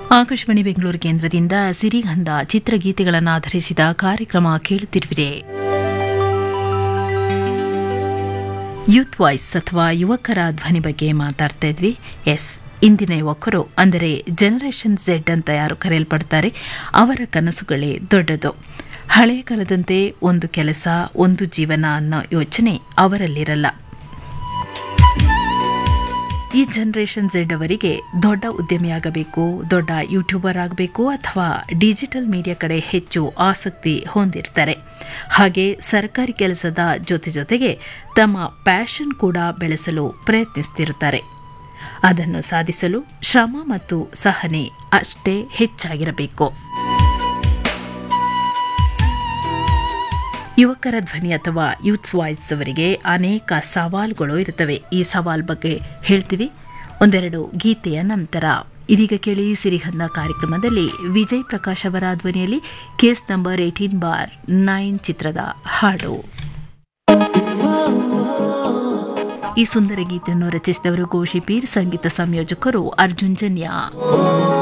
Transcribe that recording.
ಆಕಾಶವಾಣಿ ಬೆಂಗಳೂರು ಕೇಂದ್ರದಿಂದ ಸಿರಿಗಂಧ ಚಿತ್ರಗೀತೆಗಳನ್ನು ಆಧರಿಸಿದ ಕಾರ್ಯಕ್ರಮ ಕೇಳುತ್ತಿರುವಿರೆ ಯೂತ್ ವಾಯ್ಸ್ ಅಥವಾ ಯುವಕರ ಧ್ವನಿ ಬಗ್ಗೆ ಮಾತಾಡ್ತಾ ಇದ್ವಿ ಎಸ್ ಇಂದಿನ ಯುವಕರು ಅಂದರೆ ಜನರೇಷನ್ ಝೆಡ್ ಅಂತ ಯಾರು ಕರೆಯಲ್ಪಡ್ತಾರೆ ಅವರ ಕನಸುಗಳೇ ದೊಡ್ಡದು ಹಳೆಯ ಕಾಲದಂತೆ ಒಂದು ಕೆಲಸ ಒಂದು ಜೀವನ ಅನ್ನೋ ಯೋಚನೆ ಅವರಲ್ಲಿರಲ್ಲ ಈ ಜನರೇಷನ್ ಝೆಡ್ ಅವರಿಗೆ ದೊಡ್ಡ ಉದ್ಯಮಿಯಾಗಬೇಕು ದೊಡ್ಡ ಯೂಟ್ಯೂಬರ್ ಆಗಬೇಕು ಅಥವಾ ಡಿಜಿಟಲ್ ಮೀಡಿಯಾ ಕಡೆ ಹೆಚ್ಚು ಆಸಕ್ತಿ ಹೊಂದಿರ್ತಾರೆ ಹಾಗೆ ಸರ್ಕಾರಿ ಕೆಲಸದ ಜೊತೆ ಜೊತೆಗೆ ತಮ್ಮ ಪ್ಯಾಷನ್ ಕೂಡ ಬೆಳೆಸಲು ಪ್ರಯತ್ನಿಸ್ತಿರುತ್ತಾರೆ ಅದನ್ನು ಸಾಧಿಸಲು ಶ್ರಮ ಮತ್ತು ಸಹನೆ ಅಷ್ಟೇ ಹೆಚ್ಚಾಗಿರಬೇಕು ಯುವಕರ ಧ್ವನಿ ಅಥವಾ ಯೂತ್ಸ್ ವಾಯ್ಸ್ ಅವರಿಗೆ ಅನೇಕ ಸವಾಲುಗಳು ಇರುತ್ತವೆ ಈ ಸವಾಲ್ ಬಗ್ಗೆ ಹೇಳ್ತೀವಿ ಒಂದೆರಡು ಗೀತೆಯ ನಂತರ ಇದೀಗ ಕೇಳಿ ಸಿರಿಹಂದ ಕಾರ್ಯಕ್ರಮದಲ್ಲಿ ವಿಜಯ್ ಪ್ರಕಾಶ್ ಅವರ ಧ್ವನಿಯಲ್ಲಿ case number eighteen bar nine ಚಿತ್ರದ ಹಾಡು ಈ ಸುಂದರ ಗೀತೆಯನ್ನು ರಚಿಸಿದವರು ಗೋಶಿಪೀರ್ ಸಂಗೀತ ಸಂಯೋಜಕರು ಅರ್ಜುನ್ ಜನ್ಯಾ